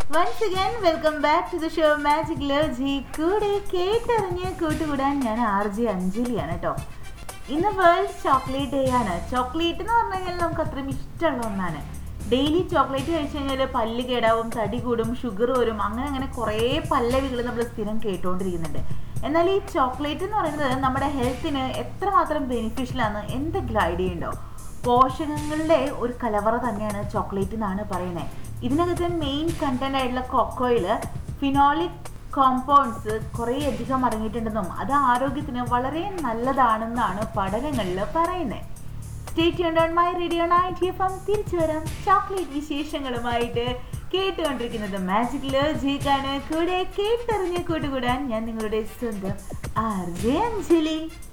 once again welcome back to the show magic logy കൂടെ കേട്ടറിഞ്ഞ് കൂട്ടുകൂടാൻ ഞാൻ ആർ ജെ അഞ്ജലിയാണ് കേട്ടോ ഇന്ന് വേൾഡ് ചോക്ലേറ്റ് ഡേ ആണ് ചോക്ലേറ്റ് എന്ന് പറഞ്ഞു കഴിഞ്ഞാൽ നമുക്ക് അത്രയും ഇഷ്ടമുള്ള ഒന്നാണ് ഡെയിലി ചോക്ലേറ്റ് കഴിച്ചു കഴിഞ്ഞാൽ പല്ല് കേടാവും തടി കൂടും ഷുഗർ വരും അങ്ങനെ അങ്ങനെ കുറേ പല്ലവികൾ നമ്മൾ സ്ഥിരം കേട്ടുകൊണ്ടിരിക്കുന്നുണ്ട് എന്നാൽ ഈ ചോക്ലേറ്റ് എന്ന് പറയുന്നത് നമ്മുടെ ഹെൽത്തിന് എത്രമാത്രം ബെനിഫിഷ്യൽ ആണ് എന്തെങ്കിലും ഐഡിയ ഉണ്ടോ പോഷകങ്ങളുടെ ഒരു കലവറ തന്നെയാണ് ചോക്ലേറ്റ് എന്നാണ് പറയുന്നത് ഇതിനകത്ത് മെയിൻ കണ്ടന്റ് ആയിട്ടുള്ള കൊക്കോയിൽ ഫിനോളിക് കോമ്പൗണ്ട്സ് കുറേ അധികം അടങ്ങിയിട്ടുണ്ടെന്നും അത് ആരോഗ്യത്തിന് വളരെ നല്ലതാണെന്നാണ് പഠനങ്ങളിൽ പറയുന്നത് സ്റ്റേറ്റ് ഓൺ my radio ninety F M തിരിച്ചു വരാം ചോക്ലേറ്റ് വിശേഷങ്ങളുമായിട്ട് കേട്ടുകൊണ്ടിരിക്കുന്നത് മാജിക് ലോജിക്കാണ് കൂടെ കേട്ടറിഞ്ഞ് കൂട്ടുകൂടാൻ ഞാൻ നിങ്ങളുടെ സ്വന്തം ആർ ജെ അഞ്ജലി